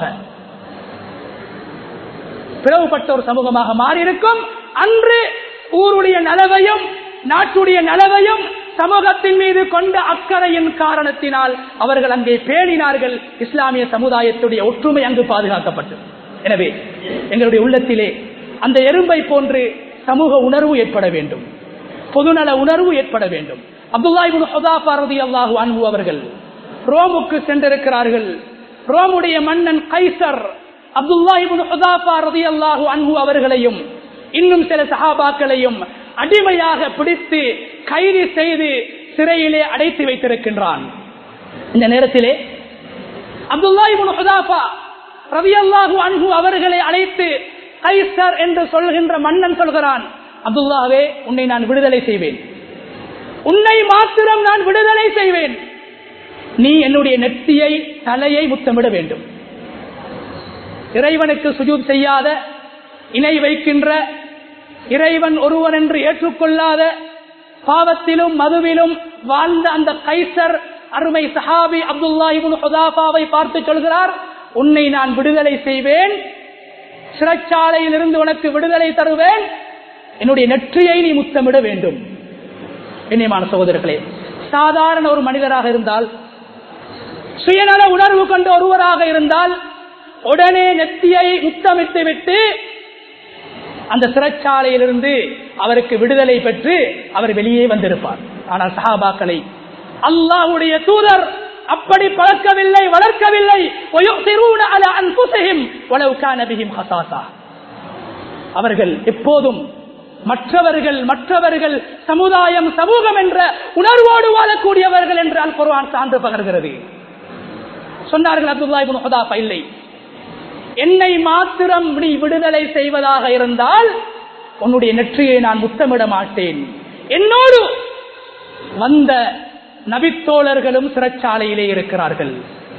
பிளவுபட்ட ஒரு சமூகமாக மாறியிருக்கும் அன்று ஊருடைய நலவையும் நாட்டுடைய நலவையும் சமூகத்தின் மீது கொண்ட அக்கறையின் காரணத்தினால் அவர்கள் அங்கே பேணினார்கள் இஸ்லாமிய சமுதாயத்துடைய ஒற்றுமை அங்கு பாதுகாக்கப்பட்டது எனவே எங்களுடைய உள்ளத்திலே அந்த எறும்பை போன்று சமூக உணர்வு ஏற்பட வேண்டும் பொதுநல உணர்வு ஏற்பட வேண்டும் அப்துல்லாஹிபுன் ஹுதாஃபா ரலியல்லாஹு அன்ஹு அவர்கள் ரோமுக்கு சென்றிருக்கிறார்கள் ரோமுடைய மன்னன் கைசர் அப்துல்லாஹிபுன் ஹுதாஃபா ரலியல்லாஹு அன்ஹு அவர்களையும் இன்னும் சில சஹாபாக்களையும் அடிமையாக பிடித்து கைது செய்து சிறையிலே அடைத்து வைத்திருக்கின்றான் இந்த நேரத்திலே அப்துல்லாஹிபுன் ஹுதாஃபா ரலியல்லாஹு அன்ஹு அவர்களை அழைத்து கைசர் என்று சொல்கின்ற மன்னன் சொல்கிறான் அப்துல்லாவே உன்னை நான் விடுதலை செய்வேன் உன்னை மாத்திரம் நான் விடுதலை செய்வேன் நீ என்னுடைய நெத்தியை தலையை முத்தமிட வேண்டும் இறைவனுக்கு சுஜூத் செய்யாத இணை வைக்கின்ற இறைவன் ஒருவன் என்று ஏற்றுக்கொள்ளாத பாவத்திலும் மதுவிலும் வாழ்ந்த அந்த கைசர் அருமை சஹாபி அப்துல்லாஹிபுன் ஹுதாஃபாவை பார்த்து சொல்கிறார் உன்னை நான் விடுதலை செய்வேன் சிறைச்சாலையில் இருந்து உனக்கு விடுதலை தருவேன் என்னுடைய நெற்றியை நீ முத்தமிட வேண்டும் கண்ணியமான சகோதரர்களே சாதாரண ஒரு மனிதராக இருந்தால் சுயநல உணர்வு கொண்ட ஒருவராக இருந்தால் உடனே நெத்தியை முத்தமிட்டு விட்டு அந்த சிறைச்சாலையிலிருந்து அவருக்கு விடுதலை பெற்று அவர் வெளியே வந்திருப்பார் ஆனால் சஹாபாக்களை அல்லாஹுடைய தூதர் அப்படி பழக்கவில்லை வளர்க்கவில்லை وَيُؤْثِرُونَ عَلَى أَنفُسِهِمْ وَلَوْ كَانَ بِهِمْ خَصَاصَةٌ. அவர்கள் எப்போதும் மற்றவர்கள் மற்றவர்கள் சமுதாயம் சமூகம் என்ற உணர்வோடு வாழக்கூடியவர்கள் என்று அல் குர்ஆன் சான்று பகர்கிறது சொன்னார்கள் அப்துல்லா இப்னு ஹுதாஃபா இல்லை என்னை மாத்திரம் நீ விடுதலை செய்வதாக இருந்தால் உன்னுடைய நெற்றியை நான் முத்தமிட மாட்டேன் என்னோடு வந்த நபித்தோழர்களும் சிறைச்சாலையிலே இருக்கிறார்கள்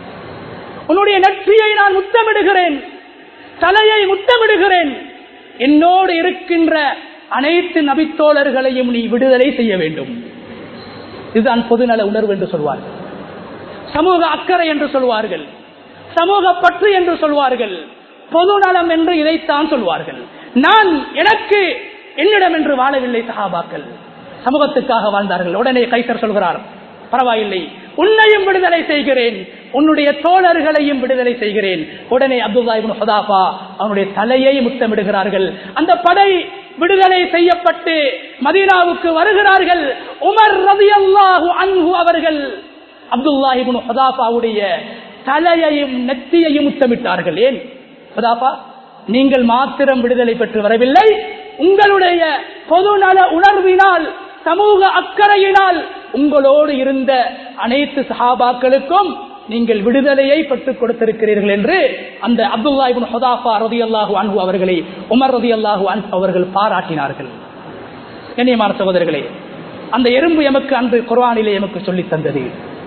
உன்னுடைய நெற்றியை நான் முத்தமிடுகிறேன் தலையை முத்தமிடுகிறேன் என்னோடு இருக்கின்ற அனைத்து நபித்தோழர்களையும் நீ விடுதலை செய்ய வேண்டும் இதுதான் பொதுநல உணர்வு என்று சொல்வார்கள் சமூக அக்கறை என்று சொல்வார்கள் சமூக பற்று என்று சொல்வார்கள் பொதுநலம் என்று இதைத்தான் சொல்வார்கள் நான் எனக்கு என்னிடம் என்று வாழவில்லை சகாபாக்கள் சமூகத்துக்காக வாழ்ந்தார்கள் உடனே கைசர் சொல்கிறார் பரவாயில்லை உன்னையும் விடுதலை செய்கிறேன் உன்னுடைய தோழர்களையும் விடுதலை செய்கிறேன் உடனே அப்துல்லா இப்னு ஹுதாஃபா அவனுடைய தலையை முத்தமிடுகிறார்கள் அந்த படை விடுதலை செய்யப்பட்டு மதீனாவுக்கு வருகிறார்கள் உமர் ரதியல்லாஹு அன்ஹு அவர்கள் அப்துல்லா இப்னு ஹுதாஃபாவுடைய தலையையும் நெத்தியையும் முத்தமிட்டார்கள் ஏன் ஹுதாஃபா நீங்கள் மாத்திரம் விடுதலை பெற்று வரவில்லை உங்களுடைய பொதுநல உணர்வினால் சமூக அக்கறையினால் உங்களோடு இருந்த அனைத்து சஹாபாக்களுக்கும் நீங்கள் விடுதலையை பெற்றுக் கொடுத்திருக்கிறீர்கள் என்று அந்த அப்துல்லா இப்னு ஹுதாஃபா ரதியல்லாஹு அன்ஹு அவர்களை உமர் ரதியல்லாஹு அன்ஹு அவர்கள் பாராட்டினார்கள் கண்ணியமான சகோதரர்களே அந்த எறும்பு எமக்கு அன்று குர்ஆனிலே எமக்கு சொல்லித் தந்தது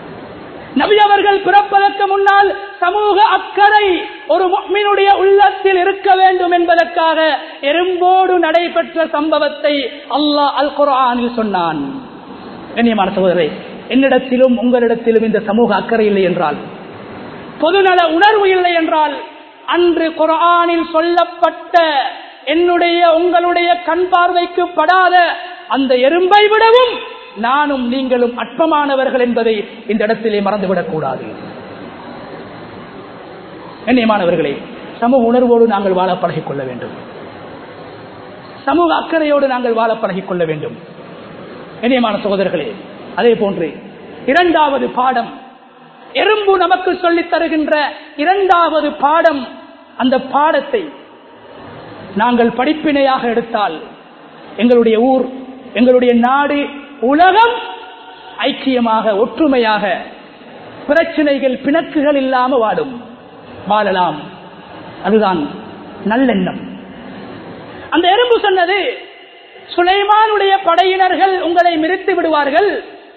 நபி அவர்கள் பிறப்பதற்கு முன்னால் சமூக அக்கறை ஒரு முக்மினுடைய உள்ளத்தில் இருக்க வேண்டும் என்பதற்காக எறும்போடு நடைபெற்ற சம்பவத்தை அல்லாஹ் அல் குர்ஆனில் சொன்னான் கண்ணியமான சகோதரரை என்னிடத்திலும் உங்களிடத்திலும் இந்த சமூக அக்கறை இல்லை என்றால் பொதுநல உணர்வு இல்லை என்றால் அன்று குர்ஆனில் சொல்லப்பட்ட என்னுடைய உங்களுடைய கண் பார்வைக்கு படாத அந்த எறும்பை விடவும் நானும் நீங்களும் அற்பமானவர்கள் என்பதை இந்த இடத்திலே மறந்துவிடக் கூடாது கண்ணியமானவர்களே சமூக உணர்வோடு நாங்கள் வாழ பழகிக் கொள்ள வேண்டும் சமூக அக்கறையோடு நாங்கள் வாழ பழகிக் கொள்ள வேண்டும் கண்ணியமான சகோதரர்களே அதே போன்று இரண்டாவது பாடம் எறும்பு நமக்கு சொல்லித் தருகின்ற இரண்டாவது பாடம் அந்த பாடத்தை நாங்கள் படிப்பினையாக எடுத்தால் எங்களுடைய ஊர் எங்களுடைய நாடு உலகம் ஐக்கியமாக ஒற்றுமையாக பிரச்சனைகள் பிணக்குகள் இல்லாம வாடும் வாழலாம் அதுதான் நல்லெண்ணம் அந்த எறும்பு சொன்னது சுலைமானுடைய படையினர்கள் உங்களை மிரித்து விடுவார்கள்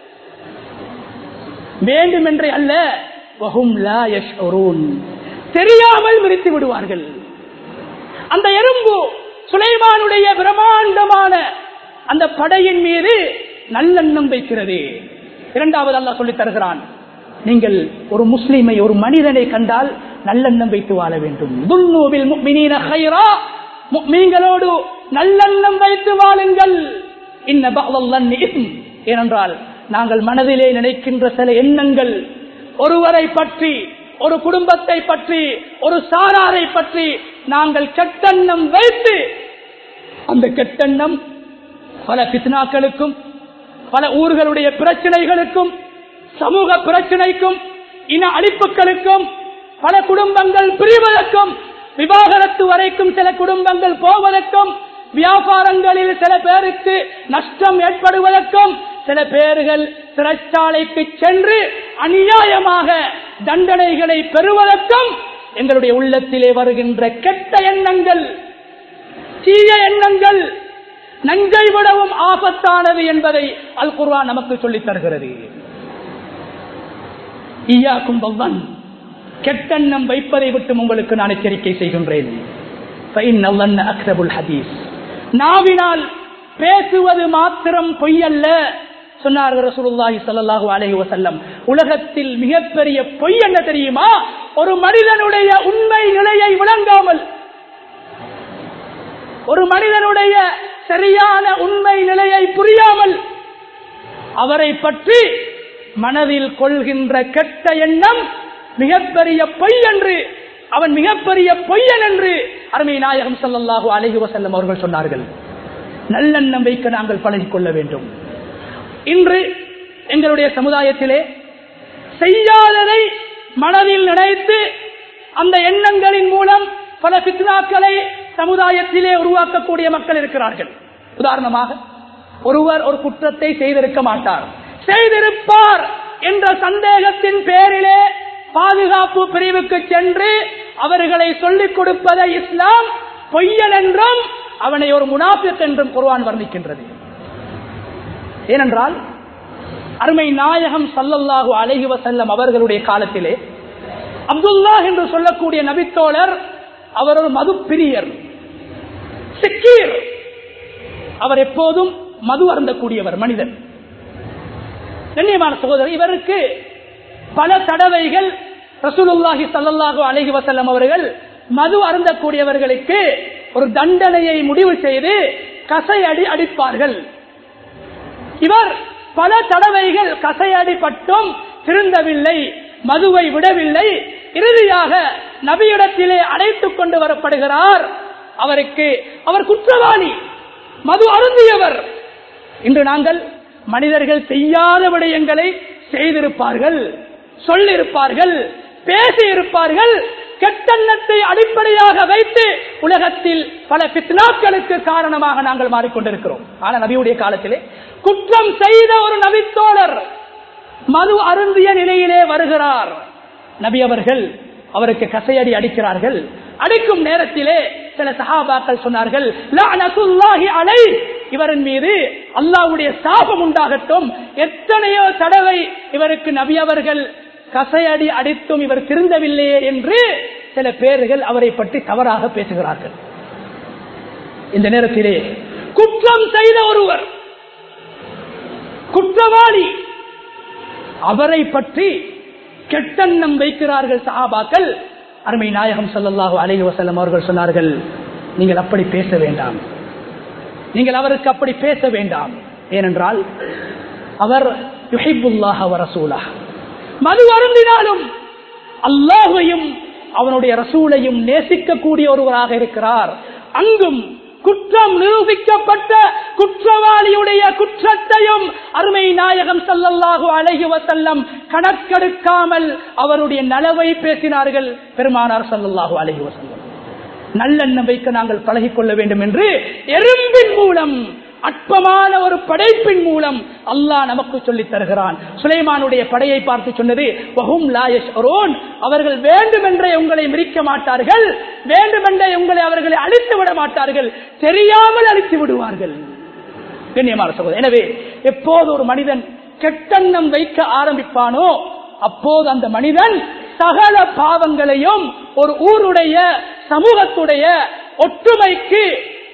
வேண்டுமென்றே அல்ல வஹும் லா யஷ்உரூன். தெரியாமல் மிரித்து விடுவார்கள் அந்த எறும்பு சுலைமானுடைய பிரம்மாண்டமான அந்த படையின் மீது நல்லெண்ணம் வைக்கிறது இரண்டாவது அல்லாஹ் சொல்லித் தருகிறான் நீங்கள் ஒரு முஸ்லிமை ஒரு மனிதனை கண்டால் நல்லெண்ணம் வைத்து வாழ வேண்டும் துன்னூபில் முஃமினீன கைரா முஃமின்களோடு நல்லெண்ணம் வைத்து வாழுங்கள் இன்ன பஅதல்லன்னி இஸ்ம். ஏனென்றால் நாங்கள் மனதிலே நினைக்கின்ற சில எண்ணங்கள் ஒருவரை பற்றி ஒரு குடும்பத்தை பற்றி ஒரு சாராரை பற்றி நாங்கள் கெட்டெண்ணம் வைத்து அந்த கெட்டெண்ணம் பல பித்னாக்களுக்கும் பல ஊர்களுடைய பிரச்சனைகளுக்கும் சமூக பிரச்சனைக்கும் இன அழிப்புகளுக்கும் பல குடும்பங்கள் பிரிவதற்கும் விவாகரத்து வரைக்கும் சில குடும்பங்கள் போவதற்கும் வியாபாரங்களில் சில பேருக்கு நஷ்டம் ஏற்படுவதற்கும் சில பேர்கள் சிறைச்சாலைக்கு சென்று அநியாயமாக தண்டனைகளை பெறுவதற்கும் எங்களுடைய உள்ளத்திலே வருகின்ற கெட்ட எண்ணங்கள் தீய எண்ணங்கள் நஞ்சை விடவும் ஆபத்தானது என்பதை அல் குர்ஆன் நமக்கு சொல்லித் தருகிறது ஈயாக்கும் பவ்வன் கெட்டெண்ணம் வைப்பதை விட்டு உங்களுக்கு நான் எச்சரிக்கை செய்கின்றேன் فإن الظن أكذب الحديث. நாவினால் பேசுவது மாத்திரம் பொய்யல்ல சொன்னார்கள் ரசூலுல்லாஹி ஸல்லல்லாஹு அலைஹி வஸல்லம் உலகத்தில் மிகப்பெரிய பொய் என்ன தெரியுமா ஒரு மனிதனுடைய உண்மை நிலையை விளங்காமல் ஒரு மனிதனுடைய சரியான உண்மை நிலையை புரியாமல் அவரை பற்றி மனதில் கொள்கின்ற கெட்ட எண்ணம் மிகப்பெரிய பொய் என்று அவன் மிகப்பெரிய பொய்யன் என்று அருமை நாயகம் ஸல்லல்லாஹு அலைஹி வஸல்லம் அவர்கள் சொன்னார்கள் நல்லெண்ணம் வைக்க நாங்கள் பழகிக் கொள்ள வேண்டும் இன்று எங்களுடைய சமுதாயத்திலே செய்யாததை மனதில் நினைத்து அந்த எண்ணங்களின் மூலம் பல பித்னாக்களை சமுதாயத்திலே உருவாக்கக்கூடிய மக்கள் இருக்கிறார்கள் உதாரணமாக ஒருவர் ஒரு குற்றத்தை செய்திருக்க மாட்டார் செய்திருப்பார் என்ற சந்தேகத்தின் பேரிலே பாதுகாப்பு பிரிவுக்கு சென்று அவர்களை சொல்லிக் கொடுப்பதை இஸ்லாம் பொய்யன் என்றும் அவனை ஒரு முனாபித் என்றும் குர்ஆன் வர்ணிக்கின்றது ஏனென்றால் அருமை நாயகம் சல்லல்லாஹு அலைஹி வஸல்லம் அவர்களுடைய காலத்திலே அப்துல்லா என்று சொல்லக்கூடிய நபித்தோழர் அவர் ஒரு மது பிரியர் சிக்கீர் அவர் எப்போதும் மது அருந்தக்கூடியவர் மனிதன் கண்ணியமான சகோதரர் இவருக்கு பல தடவைகள் ரசூலுல்லாஹி சல்லல்லாஹு அலைஹி வஸல்லம் அவர்கள் மது அருந்தக்கூடியவர்களுக்கு ஒரு தண்டனையை முடிவு செய்து கசையடி அடிப்பார்கள் இவர் பல தடவைகள் கசையடிப்பட்டும் திருந்தவில்லை மதுவை விடவில்லை இறுதியாக நபியிடத்திலே அழைத்துக் கொண்டு வரப்படுகிறார் அவருக்கு அவர் குற்றவாளி மது அருந்தியவர் இன்று நாங்கள் மனிதர்கள் செய்யாத விடயங்களை செய்திருப்பார்கள் சொல்லிருப்பார்கள் பேசியிருப்பார்கள் கெட்டெண்ணத்தை அடிப்படையாக வைத்து உலகத்தில் பல பித்னாக்களுக்கு காரணமாக நாங்கள் மாறிக்கொண்டிருக்கிறோம் ஆனா நபியுடைய காலத்திலே குற்றம் செய்த ஒரு நபித்தோழர் மது அருந்திய நிலையிலே வருகிறார் நபி அவர்கள் அவருக்கு கசையடி அடிக்கிறார்கள் அடிக்கும் நேரத்திலே சில சகாபாக்கள் சொன்னார்கள் "லஅனத்துல்லாஹி அலை இவரின் மீது அல்லாஹ்வுடைய சாபம் உண்டாகட்டும் எத்தனையோ தடவை இவருக்கு நபி அவர்கள் கசையடி அடித்தும் இவர் திருந்தவில்லையே என்று சில பேர்கள் அவரை பற்றி தவறாக பேசுகிறார்கள் இந்த நேரத்திலே குற்றம் செய்த ஒருவர் குற்றவாளி அவரை பற்றி கெட்டெண்ணம் வைக்கிறார்கள் சஹாபாக்கள் அருமை நாயகம் ஸல்லல்லாஹு அலைஹி வஸல்லம் அவர்கள் சொன்னார்கள் நீங்கள் அப்படி பேச வேண்டாம் நீங்கள் அவருக்கு அப்படி பேச வேண்டாம் ஏனென்றால் அவர் யுஹிப்புல்லாஹ வ ரசூலஹ் மது அருந்தினாலும் அல்லாஹையும் அவனுடைய ரசூலையும் நேசிக்கக்கூடிய ஒருவராக இருக்கிறார் அங்கும் குற்றம் நிரூபிக்கப்பட்ட குற்றவாளியுடைய குற்றத்தையும் அருமை நாயகம் சல்லல்லாஹு அலைஹி வசல்லம் கணக்கெடுக்காமல் அவருடைய நலவை பேசினார்கள் பெருமானார் சல்லல்லாஹு அலைஹி வசல்லம் நல்லெண்ணம் வைக்க நாங்கள் பழகிக் கொள்ள வேண்டும் என்று எறும்பின் மூலம் அற்பமான ஒரு படைப்பின் மூலம் அல்லாஹ் நமக்கு சொல்லித் தருகிறான் சுலைமானுடைய படையை பார்த்து சொன்னது வஹும் லா யஷ்உரூன். அவர்கள் வேண்டுமென்றே உங்களை மிரிக்க மாட்டார்கள் வேண்டுமென்றே உங்களை அவர்களை அழித்து விட மாட்டார்கள் தெரியாமல் அழித்து விடுவார்கள் கண்ணியமான சகோதரர் எனவே எப்போது ஒரு மனிதன் கெட்டெண்ணம் வைக்க ஆரம்பிப்பானோ அப்போது அந்த மனிதன் சகல பாவங்களையும் ஒரு ஊருடைய சமூகத்துடைய ஒற்றுமைக்கு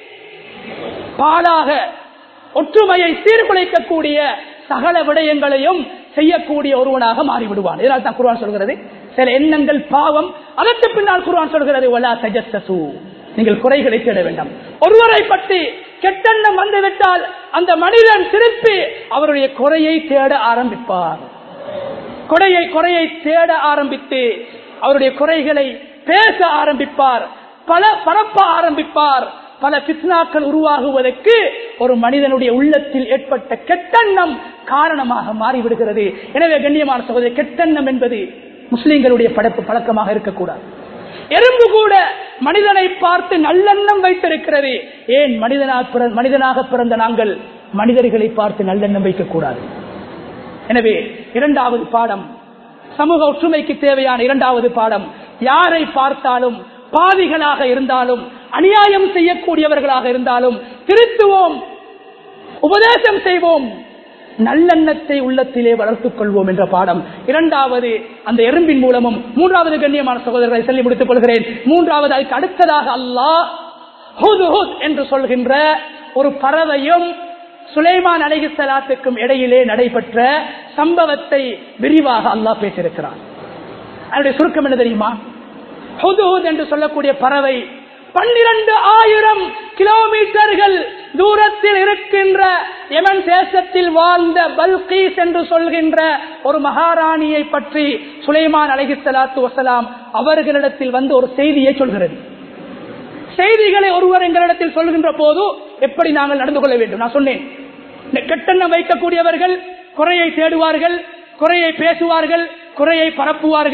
பாலாக ஒற்றுமையை சீர்குலைக்கக்கூடிய சகல விடயங்களையும் செய்யக்கூடிய ஒருவனாக மாறிவிடுவான் இதனால் தான் குர்ஆன் சொல்கிறது சில எண்ணங்கள் பாவம் அதற்கு பின்னால் குர்ஆன் சொல்கிறது வலா தஜஸ்ஸசு நீங்கள் குறைகளை தேட வேண்டாம் ஒருவரை பற்றி கெட்டெண்ணம் வந்துவிட்டால் அந்த மனிதன் திருப்பி அவருடைய குறையை தேட ஆரம்பிப்பார் குறையை குறையை தேட ஆரம்பித்து அவருடைய குறைகளை பேச ஆரம்பிப்பார் பல பரப்ப ஆரம்பிப்பார் பல பித்னாக்கள் உருவாகுவதற்கு ஒரு மனிதனுடைய உள்ளத்தில் ஏற்பட்ட கெட்டெண்ணம் காரணமாக மாறிவிடுகிறது எனவே கண்ணியமான சகோதரி கெட்டெண்ணம் என்பது முஸ்லிம்களுடைய படைப்பு பழக்கமாக இருக்கக்கூடாது எறும்பு கூட மனிதனை பார்த்து நல்லெண்ணம் வைத்திருக்கிறது ஏன் மனிதனாக பிற- மனிதனாக பிறந்த நாங்கள் மனிதர்களை பார்த்து நல்லெண்ணம் வைக்கக்கூடாது எனவே இரண்டாவது பாடம் சமூக ஒற்றுமைக்கு தேவையான இரண்டாவது பாடம் யாரை பார்த்தாலும் பாவிகளாக இருந்தாலும் அநியாயம் செய்யக்கூடியவர்களாக இருந்தாலும் திருத்துவோம் உபதேசம் செய்வோம் நல்லெண்ணத்தை உள்ளத்திலே வளர்த்துக் கொள்வோம் என்ற பாடம் இரண்டாவது அந்த எறும்பின் மூலமும் மூன்றாவது கண்ணியமான சகோதரர்களை சொல்லி முடித்துக் கொள்கிறேன் மூன்றாவது அதுக்கு அடுத்ததாக அல்லாஹ் ஹுத் ஹுத் என்று சொல்கின்ற ஒரு பறவையும் சுலைமான் அலைஹிஸ்ஸலாத்துக்கும் இடையிலே நடைபெற்ற சம்பவத்தை விரிவாக அல்லாஹ் பேசியிருக்கிறான் அதனுடைய சுருக்கம் என்ன தெரியுமா ஹுதுஹுத் என்று சொல்லக்கூடிய பறவை பன்னிரண்டு ஆயிரம் கிலோமீட்டர்கள் தூரத்தில் இருக்கின்ற யமன் தேசத்தில் வாழ்ந்த பல்கீஸ் என்று சொல்கின்ற ஒரு மகாராணியை பற்றி சுலைமான் அலைஹிஸ்ஸலாத்து வசலாம் அவர்களிடத்தில் வந்து ஒரு செய்தியை சொல்கிறது செய்திகளை ஒருவர் எங்களிடத்தில் சொல்கின்ற போது எப்படி நாங்கள் நடந்து கொள்ள வேண்டும் நான் சொன்னேன் இந்த கெட்டெண்ணம் வைக்கக்கூடியவர்கள் குறையை தேடுவார்கள் குறையை பேசுவார்கள் குறையை பரப்புவார்கள்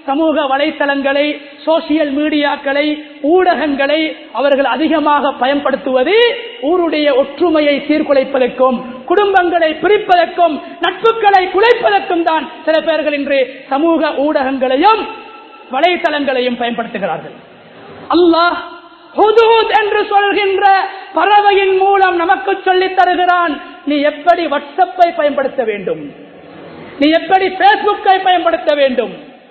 சமூக வலைத்தளங்களை சோசியல் மீடியாக்களை ஊடகங்களை அவர்கள் அதிகமாக பயன்படுத்துவது ஊருடைய ஒற்றுமையை சீர்குலைப்பதற்கும் குடும்பங்களை பிரிப்பதற்கும் நட்புகளை குலைப்பதற்கும் தான் சில பேர்கள் இன்று சமூக ஊடகங்களையும் வலைத்தளங்களையும் பயன்படுத்துகிறார்கள் அல்லாஹ் ஹுதூத் என்று சொல்கின்ற பறவையின் மூலம் நமக்கு சொல்லித் தருகிறான் நீ எப்படி வாட்ஸ்அப்பை பயன்படுத்த வேண்டும் நீ எப்படி பேஸ்புக்கை பயன்படுத்த வேண்டும்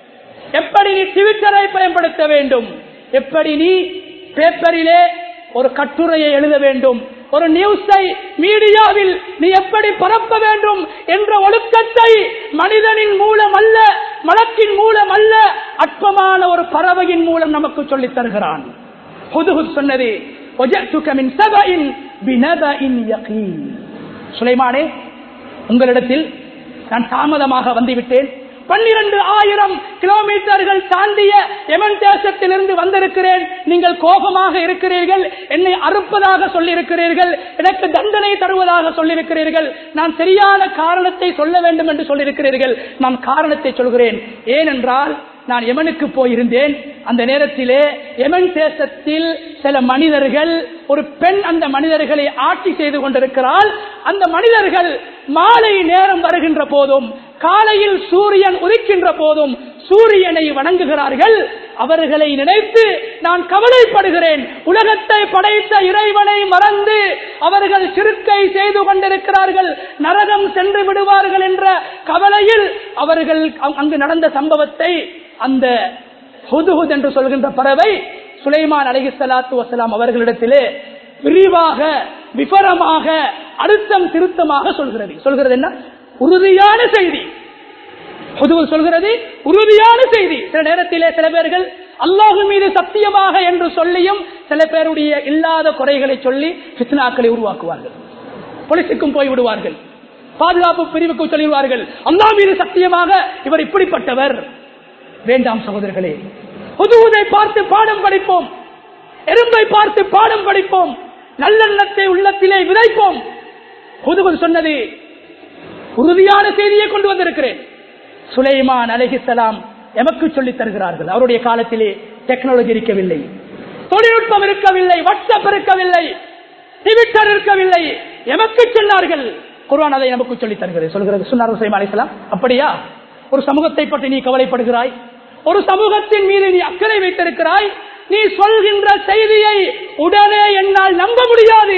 எப்படி நீ ட்விட்டரை பயன்படுத்த வேண்டும் எப்படி நீ பேப்பரிலே ஒரு கட்டுரையை எழுத வேண்டும் ஒரு நியூஸை மீடியாவில் நீ எப்படி பரப்ப வேண்டும் என்ற ஒழுக்கத்தை மனிதனின் மூலம் அல்ல மலக்கின் மூலம் அல்ல அற்பமான ஒரு பறவையின் மூலம் நமக்கு சொல்லித் தருகிறான் ஹுதுஹுத் சொன்னது "வஜஅத்துக மின் சபஇன் பினபஇன் யகீன்." சுலைமானே உங்களிடத்தில் நான் தாமதமாக வந்துவிட்டேன் பன்னிரண்டு ஆயிரம் கிலோமீட்டர்கள் தாண்டிய எமன் தேசத்திலிருந்து வந்திருக்கிறேன் நீங்கள் கோபமாக இருக்கிறீர்கள் என்னை அறுப்பதாக சொல்லியிருக்கிறீர்கள் எனக்கு தண்டனை தருவதாக சொல்லியிருக்கிறீர்கள் நான் சரியான காரணத்தை சொல்ல வேண்டும் என்று சொல்லியிருக்கிறீர்கள் நான் காரணத்தை சொல்கிறேன் ஏனென்றால் நான் எமனுக்கு போயிருந்தேன் அந்த நேரத்திலே எமன் தேசத்தில் சில மனிதர்கள் ஒரு பெண் அந்த மனிதர்களை ஆட்சி செய்து கொண்டிருக்கிறாள் அந்த மனிதர்கள் மாலை நேரம் வருகின்ற போதும் காலையில் சூரியன் உதிக்கின்ற போதும் சூரியனை வணங்குகிறார்கள் அவர்களை நினைத்து நான் கவலைப்படுகிறேன் உலகத்தை படைத்த இறைவனை மறந்து அவர்கள் சிறுக்கை செய்து கொண்டிருக்கிறார்கள் நரகம் சென்று விடுவார்கள் என்ற கவலையில் அவர்கள் அங்- அங்கு நடந்த சம்பவத்தை அந்த ஹுதுஹுத் என்று சொல்கின்ற பறவை சுலைமான் அலஹி சலாத்து வசலாம் அவர்களிடத்திலே விரிவாக விபரமாக அழுத்தம் திருத்தமாக சொல்கிறது சொல்கிறது என்ன உறுதியான செய்தி பொதுவில் சொல்கிறது உறுதியான செய்தி சில நேரத்திலே சில பேர்கள் அல்லாஹு மீது சத்தியமாக என்று சொல்லியும் சில பேருடைய இல்லாத குறைகளை சொல்லி பித்னாக்களை உருவாக்குவார்கள் போலீசுக்கும் போய் விடுவார்கள் பாதுகாப்பு பிரிவுக்கு சொல்லிடுவார்கள் அல்லாஹ் மீது சத்தியமாக இவர் இப்படிப்பட்டவர் வேண்டாம் சகோதரர்களே புதுவதை பார்த்து பாடம் படிப்போம் எறும்பை பார்த்து பாடம் படிப்போம் நல்லெண்ணத்தை உள்ளத்திலே விதைப்போம் புதுவன் சொன்னது உறுதியான செய்தியை கொண்டு வந்திருக்கிறேன் சுலைமான் அலைஹிஸ்ஸலாம் எமக்கு சொல்லித் தருகிறார்கள் அவருடைய காலத்திலே டெக்னாலஜி இருக்கவில்லை தொழில்நுட்பம் இருக்கவில்லை வாட்ஸ்அப் இருக்கவில்லை ட்விட்டர் இருக்கவில்லை எமக்கு சொன்னார்கள் குர்ஆன் அதை நமக்கு சொல்லித் தருகிறது சொல்கிறது சொன்னார் சுலைமான் அலைஹிஸ்ஸலாம் அப்படியா ஒரு சமூகத்தை பற்றி நீ கவலைப்படுகிறாய் ஒரு சமூகத்தின் மீது நீ அக்கறை வைத்திருக்கிறாய் நீ சொல்கின்ற செய்தியை உடனே என்னால் நம்ப முடியாது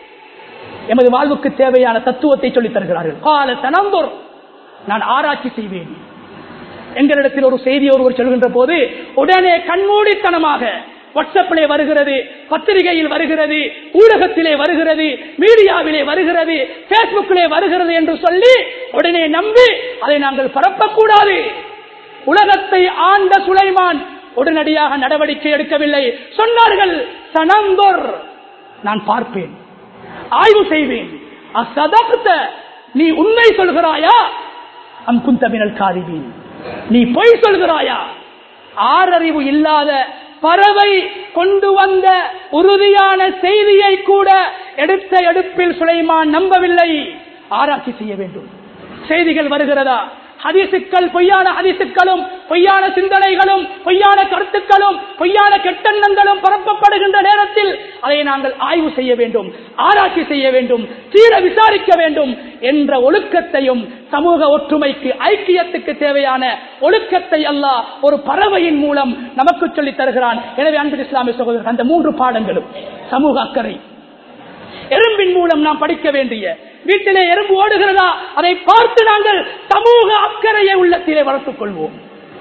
எமது வாழ்வுக்கு தேவையான தத்துவத்தை சொல்லித் தருகிறார்கள் கால தனம்பொர் நான் ஆராய்ச்சி செய்வேன் எங்களிடத்தில் ஒரு செய்தி ஒருவர் சொல்கின்ற போது உடனே கண்மூடித்தனமாக வாட்ஸ்அப்பிலே வருகிறது பத்திரிகையில் வருகிறது ஊடகத்திலே வருகிறது மீடியாவிலே வருகிறது பேஸ்புக்கிலே வருகிறது என்று சொல்லி உடனே நம்பி அதை நாங்கள் பரப்பக்கூடாது உலகத்தை ஆண்ட சுலைமான் உடனடியாக நடவடிக்கை எடுக்கவில்லை சொன்னார்கள் சனந்தொர் நான் பார்ப்பேன் ஆய்வு செய்வேன் அசதகத்த நீ உண்மை சொல்கிறாயா அங்குந்தமினல் காரிவீன் நீ பொய் சொல்கிறாயா ஆறறிவு இல்லாத பறவை கொண்டு வந்த உறுதியான செய்தியை கூட எடுத்த எடுப்பில் சுலைமான் நம்பவில்லை ஆராய்ச்சி செய்ய வேண்டும் செய்திகள் வருகிறதா ஹதிசுக்கள் பொய்யான ஹதிசுக்களும் பொய்யான சிந்தனைகளும் பொய்யான கருத்துக்களும் பொய்யான கெட்டெண்ணங்களும் பரப்பப்படுகின்ற நேரத்தில் அதை நாங்கள் ஆய்வு செய்ய வேண்டும் ஆராய்ச்சி செய்ய வேண்டும் தீர விசாரிக்க வேண்டும் என்ற ஒழுக்கத்தையும் சமூக ஒற்றுமைக்கு ஐக்கியத்துக்கு தேவையான ஒழுக்கத்தை அல்லாஹ் ஒரு பறவையின் மூலம் நமக்கு சொல்லித் தருகிறான் எனவே அன்பு இஸ்லாமிய சகோதரர் அந்த மூன்று பாடங்களும் சமூக அக்கறை எறும்பின் மூலம் நாம் படிக்க வேண்டிய வீட்டிலே எறும்பு ஓடுகிறதா அதை பார்த்து நாங்கள் சமூக அக்கறையை உள்ளத்திலே வளர்த்துக் கொள்வோம்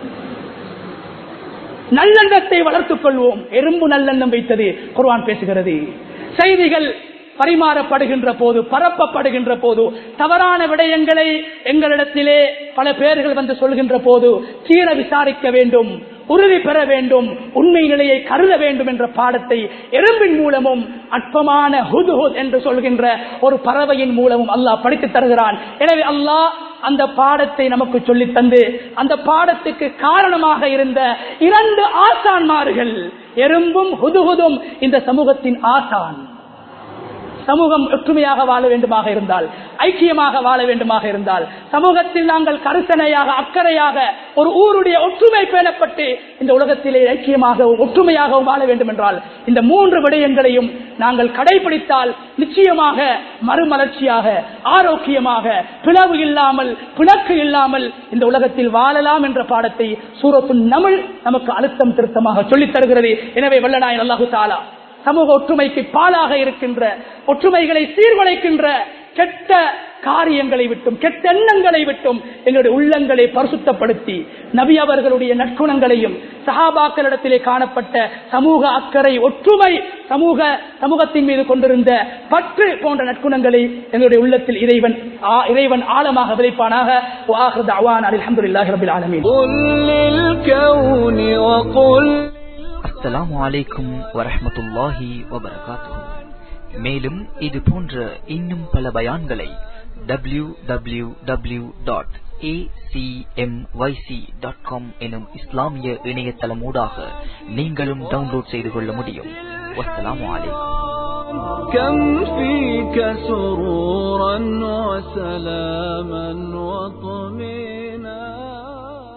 நல்லெண்ணத்தை வளர்த்துக் கொள்வோம் எறும்பு நல்லெண்ணம் வைத்தது குர்ஆன் பேசுகிறது செய்திகள் பரிமாறப்படுகின்ற போது பரப்பப்படுகின்ற போது தவறான விடயங்களை எங்களிடத்திலே பல பேர்கள் வந்து சொல்கின்ற போது சீர விசாரிக்க வேண்டும் உறுதி பெற வேண்டும் உண்மை நிலையை கருத வேண்டும் என்ற பாடத்தை எறும்பின் மூலமும் அற்பமான ஹுதுஹுத் என்று சொல்கின்ற ஒரு பறவையின் மூலமும் அல்லாஹ் படித்துத் தருகிறான் எனவே அல்லாஹ் அந்த பாடத்தை நமக்கு சொல்லித் தந்து அந்த பாடத்துக்கு காரணமாக இருந்த இரண்டு ஆசான்மார்கள் எறும்பும் ஹுதுஹுதும் இந்த சமூகத்தின் ஆசான் சமூகம் ஒற்றுமையாக வாழ வேண்டுமாக இருந்தால் ஐக்கியமாக வாழ வேண்டுமாக இருந்தால் சமூகத்தில் நாங்கள் கருத்தனையாக அக்கறையாக ஒரு ஊருடைய ஒற்றுமை பேணப்பட்டு இந்த உலகத்திலே ஐக்கியமாக ஒற்றுமையாக வாழ வேண்டும் என்றால் இந்த மூன்று விடயங்களையும் நாங்கள் கடைபிடித்தால் நிச்சயமாக மறுமலர்ச்சியாக ஆரோக்கியமாக பிளவு இல்லாமல் பிணக்கு இல்லாமல் இந்த உலகத்தில் வாழலாம் என்ற பாடத்தை சூரத்து தமிழ் நமக்கு அழுத்தம் திருத்தமாக சொல்லித் தருகிறது எனவே வல்லநாயன் அல்லாஹு தாலா சமூக ஒற்றுமைக்கு பாலாக இருக்கின்ற ஒற்றுமைகளை சீர்குலைக்கின்ற கெட்ட காரியங்களை விட்டும் கெட்ட எண்ணங்களை விட்டும் எங்களுடைய உள்ளங்களை பரிசுத்தப்படுத்தி நபி அவர்களுடைய நற்குணங்களையும் சகாபாக்களிடத்திலே காணப்பட்ட சமூக அக்கறை ஒற்றுமை சமூக சமூகத்தின் மீது கொண்டிருந்த பற்று போன்ற நற்குணங்களை எங்களுடைய உள்ளத்தில் இறைவன் ஆ- இறைவன் ஆழமாக விளைப்பானாக அலமதுல்லாஹி ரபில் ஆலமீன் قل للكون وقل அஸ்ஸலாமு அலைக்கும் வரஹ்மத்துல்லாஹி வபரகாத்துஹு மேலும் இது போன்ற இன்னும் பல பயான்களை W W W dot dot com எனும் இஸ்லாமிய இணையதளமூடாக நீங்களும் டவுன்லோட் செய்து கொள்ள முடியும் வஸ்ஸலாமு அலைக்கும் كم فيك سرورا وسلاما وطمئنا